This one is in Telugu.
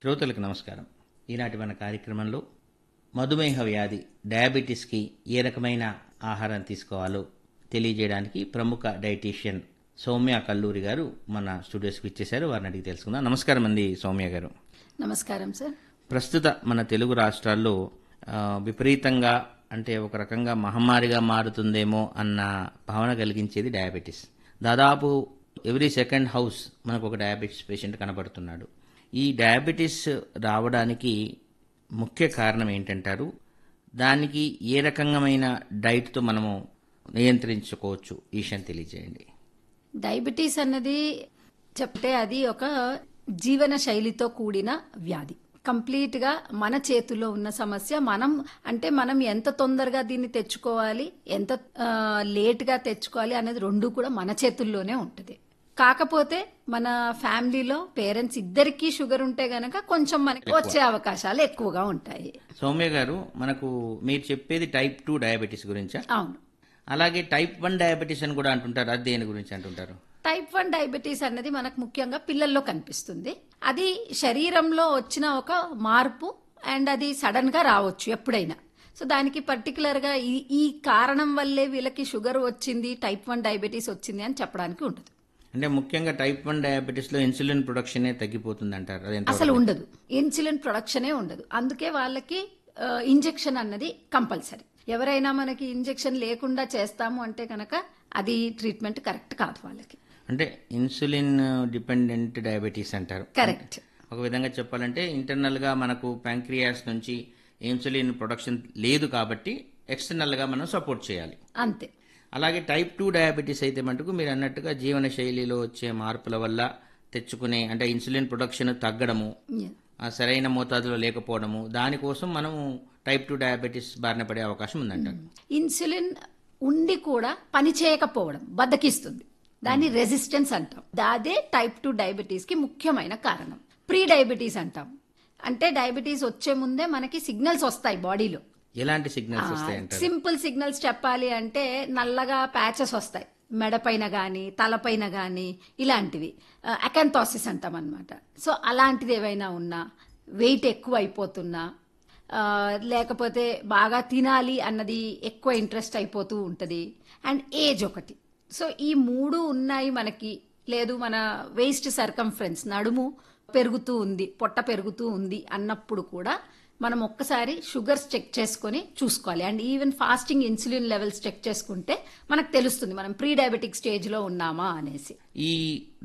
శ్రోతలకు నమస్కారం ఈనాటి మన కార్యక్రమంలో మధుమేహ వ్యాధి డయాబెటీస్కి ఏ రకమైన ఆహారం తీసుకోవాలో తెలియజేయడానికి ప్రముఖ డైటీషియన్ సౌమ్య కల్లూరి గారు మన స్టూడియోస్కి ఇచ్చేశారు వారిని అడిగి తెలుసుకుందాం నమస్కారం అండి సౌమ్య గారు నమస్కారం సార్ ప్రస్తుత మన తెలుగు రాష్ట్రాల్లో ఆ, విపరీతంగా అంటే ఒక రకంగా మహమ్మారిగా మారుతుందేమో అన్న భావన కలిగించేది డయాబెటీస్ దాదాపు ఎవ్రీ సెకండ్ హౌస్ మనకు ఒక డయాబెటీస్ పేషెంట్ కనబడుతున్నాడు ఈ డయాబెటీస్ రావడానికి ముఖ్య కారణం ఏంటంటారు దానికి ఏ రకమైన డైట్తో మనము నియంత్రించుకోవచ్చు ఈ విషయం తెలియజేయండి డయాబెటీస్ అన్నది చెప్తే అది ఒక జీవన శైలితో కూడిన వ్యాధి కంప్లీట్ గా మన చేతుల్లో ఉన్న సమస్య మనం అంటే మనం ఎంత తొందరగా దీన్ని తెచ్చుకోవాలి ఎంత ఆ, లేట్ గా తెచ్చుకోవాలి అనేది రెండు కూడా మన చేతుల్లోనే ఉంటుంది కాకపోతే మన ఫ్యామిలీలో పేరెంట్స్ ఇద్దరికీ షుగర్ ఉంటే గనక కొంచెం మనకి వచ్చే అవకాశాలు ఎక్కువగా ఉంటాయి సౌమ్య గారు మనకు మీరు చెప్పేది టైప్ టూ డయాబెటీస్ గురించా అవును అలాగే టైప్ వన్ డయాబెటీస్ అని కూడా అంటుంటారు అది దేని గురించి అంటుంటారు టైప్ వన్ డయాబెటీస్ అన్నది మనకు ముఖ్యంగా పిల్లల్లో కనిపిస్తుంది అది శరీరంలో వచ్చిన ఒక మార్పు అండ్ అది సడన్ గా రావచ్చు ఎప్పుడైనా సో దానికి పర్టికులర్ గా ఈ ఈ కారణం వల్లే వీళ్ళకి షుగర్ వచ్చింది టైప్ వన్ డయాబెటీస్ వచ్చింది అని చెప్పడానికి ఉండదు అంటే ముఖ్యంగా టైప్ వన్ డయాబెటీస్ లో ఇన్సులిన్ ప్రొడక్షనే తగ్గిపోతుంది అంటారు అది ఎంత అసలు ఉండదు ఇన్సులిన్ ప్రొడక్షనే ఉండదు అందుకే వాళ్ళకి ఇంజెక్షన్ అన్నది కంపల్సరీ ఎవరైనా మనకి ఇంజెక్షన్ లేకుండా చేస్తాము అంటే కనుక అది ట్రీట్మెంట్ కరెక్ట్ కాదు వాళ్ళకి అంటే ఇన్సులిన్ డిపెండెంట్ డయాబెటీస్ అంటారు కరెక్ట్ ఒక విధంగా చెప్పాలంటే ఇంటర్నల్ గా మనకు ప్యాంక్రియాస్ నుంచి ఇన్సులిన్ ప్రొడక్షన్ లేదు కాబట్టి ఎక్స్టర్నల్ గా మనం సపోర్ట్ చేయాలి అంతే అలాగే టైప్ టూ డయాబెటీస్ అయితే మటుకు మీరు అన్నట్టుగా జీవన శైలిలో వచ్చే మార్పుల వల్ల తెచ్చుకునే అంటే ఇన్సులిన్ ప్రొడక్షన్ తగ్గడము Yeah. ఆ సరైన మోతాదులో లేకపోవడము దానికోసం మనము టైప్ టూ డయాబెటీస్ బారిన పడే అవకాశం ఉందంటారు ఇన్సులిన్ ఉండి కూడా పని చేయకపోవడం బద్దకిస్తుంది దాన్ని రెసిస్టెన్స్ అంటాం అదే టైప్ టూ డయాబెటీస్ కి ముఖ్యమైన కారణం ప్రీ డయాబెటీస్ అంటాం అంటే డయాబెటీస్ వచ్చే ముందే మనకి సిగ్నల్స్ వస్తాయి బాడీలో ఎలాంటి సిగ్నల్స్ వస్తాయంటారు సింపుల్ సిగ్నల్స్ చెప్పాలి అంటే నల్లగా ప్యాచెస్ వస్తాయి మెడపైన గాని తలపైన గాని ఇలాంటివి అకంథాసిస్ అంటాం అనమాట సో అలాంటిది ఏవైనా ఉన్నా వెయిట్ ఎక్కువ అయిపోతున్నా ఆ, లేకపోతే బాగా తినాలి అన్నది ఎక్కువ ఇంట్రెస్ట్ అయిపోతూ ఉంటుంది అండ్ ఏజ్ ఒకటి సో ఈ మూడు ఉన్నాయి మనకి లేదు మన వేస్ట్ సర్కంఫరెన్స్ నడుము పెరుగుతూ ఉంది పొట్ట పెరుగుతూ ఉంది అన్నప్పుడు కూడా మనం ఒక్కసారి షుగర్స్ చెక్ చేసుకొని చూసుకోవాలి and even fasting insulin levels check చేసుకుంటే మనకు తెలుస్తుంది మనం ప్రీ డయాబెటిక్ స్టేజ్ లో ఉన్నామా అనేసి ఈ